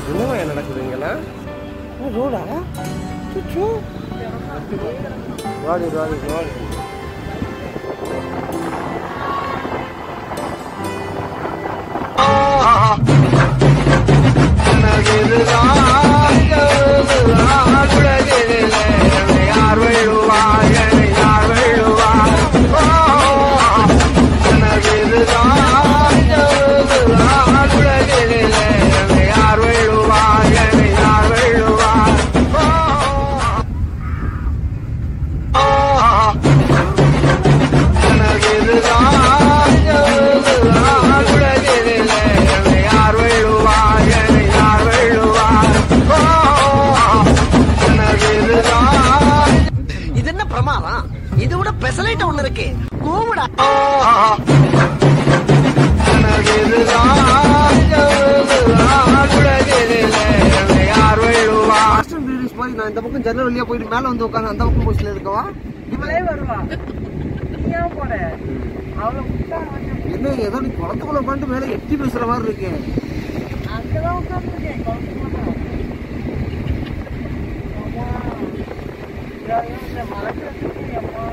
என்னவா நடக்குதுங்களா ரோடா சுச்சு ரோடு ரோடு ரோடு இது என்ன பிரமாதம் இது விட பெசலைட் ஒண்ணு இருக்கு கூவிடா மாஸ்டர் பில்டிங்ஸ் போய் நான் இந்த பக்கம் ஜன்னல் வழியா போயிட்டு மேல வந்து உட்காந்து அந்த பக்கம் போஸ்ட்ல இருக்கவா இவளே வருவா நீ ஏன் போட அவளை விட்டா கொஞ்சம் என்ன ஏதோ நீ குளத்துக்குள்ள உட்காந்து மேல எட்டி பேசுற மாதிரி இருக்கு அங்கதான் உட்காந்துருக்கேன் குழந்தை அம்மா ஐயோ, இந்த மறக்கிறதுக்கு அம்மா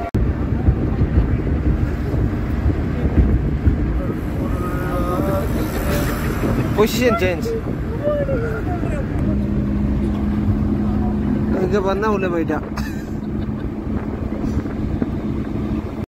பொசிஷன் சேஞ்ச் இங்க பண்ணா உள்ள போயிட்டான்